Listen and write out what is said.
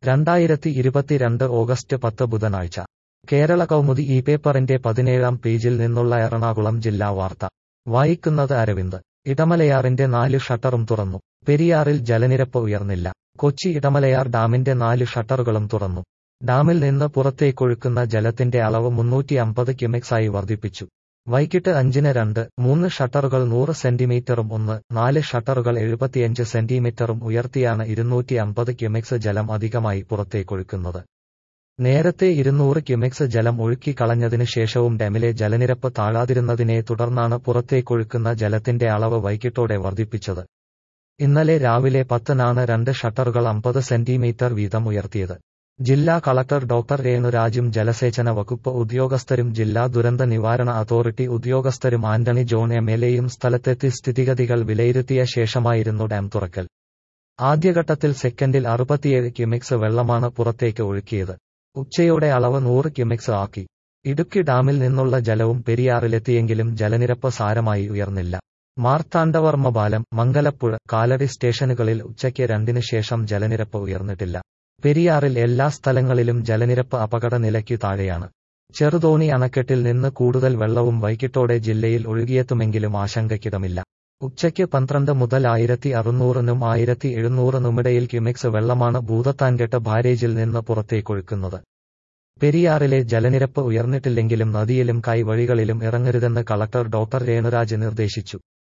രണ്ടായിരത്തി ഇരുപത്തിരണ്ട് ഓഗസ്റ്റ് പത്ത് ബുധനാഴ്ച കേരള കൗമുദി ഈ പേപ്പറിന്റെ പതിനേഴാം പേജിൽ നിന്നുള്ള എറണാകുളം ജില്ലാ വാർത്ത വായിക്കുന്നത് അരവിന്ദ് ഇടമലയാറിന്റെ നാല് ഷട്ടറും തുറന്നു പെരിയാറിൽ ജലനിരപ്പ് ഉയർന്നില്ല കൊച്ചി ഇടമലയാർ ഡാമിന്റെ നാല് ഷട്ടറുകളും തുറന്നു ഡാമിൽ നിന്ന് പുറത്തേക്കൊഴുക്കുന്ന ജലത്തിന്റെ അളവ് മുന്നൂറ്റി അമ്പത് ക്യുമെക്സായി വർദ്ധിപ്പിച്ചു വൈകിട്ട് അഞ്ചിന് രണ്ട് മൂന്ന് ഷട്ടറുകൾ നൂറ് സെന്റിമീറ്ററും ഒന്ന് നാല് ഷട്ടറുകൾ എഴുപത്തിയഞ്ച് സെന്റിമീറ്ററും ഉയർത്തിയാണ് ഇരുന്നൂറ്റി അമ്പത് ക്യുമെക്സ് ജലം അധികമായി പുറത്തേക്കൊഴുക്കുന്നത് നേരത്തെ ഇരുന്നൂറ് ക്യുമെക്സ് ജലം ഒഴുക്കി കളഞ്ഞതിന് ശേഷവും ഡാമിലെ ജലനിരപ്പ് താഴാതിരുന്നതിനെ തുടർന്നാണ് പുറത്തേക്കൊഴുക്കുന്ന ജലത്തിന്റെ അളവ് വൈകിട്ടോടെ വർദ്ധിപ്പിച്ചത് ഇന്നലെ രാവിലെ പത്തിനാണ് രണ്ട് ഷട്ടറുകൾ അമ്പത് സെന്റിമീറ്റർ വീതം ഉയർത്തിയത് ജില്ലാ കളക്ടർ ഡോക്ടർ രേണുരാജും ജലസേചന വകുപ്പ് ഉദ്യോഗസ്ഥരും ജില്ലാ ദുരന്ത നിവാരണ അതോറിറ്റി ഉദ്യോഗസ്ഥരും ആന്റണി ജോൺ എം എൽ എയും സ്ഥലത്തെത്തി സ്ഥിതിഗതികൾ വിലയിരുത്തിയ ശേഷമായിരുന്നു ഡാം തുറക്കൽ ആദ്യഘട്ടത്തിൽ സെക്കൻഡിൽ അറുപത്തിയേഴ് ക്യുമെക്സ് വെള്ളമാണ് പുറത്തേക്ക് ഒഴുക്കിയത് ഉച്ചയോടെ അളവ് നൂറ് ക്യുമെക്സ് ആക്കി ഇടുക്കി ഡാമിൽ നിന്നുള്ള ജലവും പെരിയാറിലെത്തിയെങ്കിലും ജലനിരപ്പ് സാരമായി ഉയർന്നില്ല മാർത്താണ്ഡവർമ്മ പാലം മംഗലപ്പുഴ കാലടി സ്റ്റേഷനുകളിൽ ഉച്ചയ്ക്ക് രണ്ടിന് ശേഷം ജലനിരപ്പ് ഉയർന്നിട്ടില്ല പെരിയാറിൽ എല്ലാ സ്ഥലങ്ങളിലും ജലനിരപ്പ് അപകട നിലയ്ക്കു താഴെയാണ് ചെറുതോണി അണക്കെട്ടിൽ നിന്ന് കൂടുതൽ വെള്ളവും വൈകിട്ടോടെ ജില്ലയിൽ ഒഴുകിയെത്തുമെങ്കിലും ആശങ്കയ്ക്കിടമില്ല ഉച്ചയ്ക്ക് പന്ത്രണ്ട് മുതൽ ആയിരത്തി അറുന്നൂറിനും ആയിരത്തി എഴുന്നൂറിനുമിടയിൽ ക്യുമെക്സ് വെള്ളമാണ് ഭൂതത്താൻകെട്ട് ബാരേജിൽ നിന്ന് പുറത്തേക്കൊഴുക്കുന്നത് പെരിയാറിലെ ജലനിരപ്പ് ഉയർന്നിട്ടില്ലെങ്കിലും നദിയിലും കൈവഴികളിലും ഇറങ്ങരുതെന്ന് കളക്ടർ ഡോക്ടർ രേണുരാജ് നിർദ്ദേശിച്ചു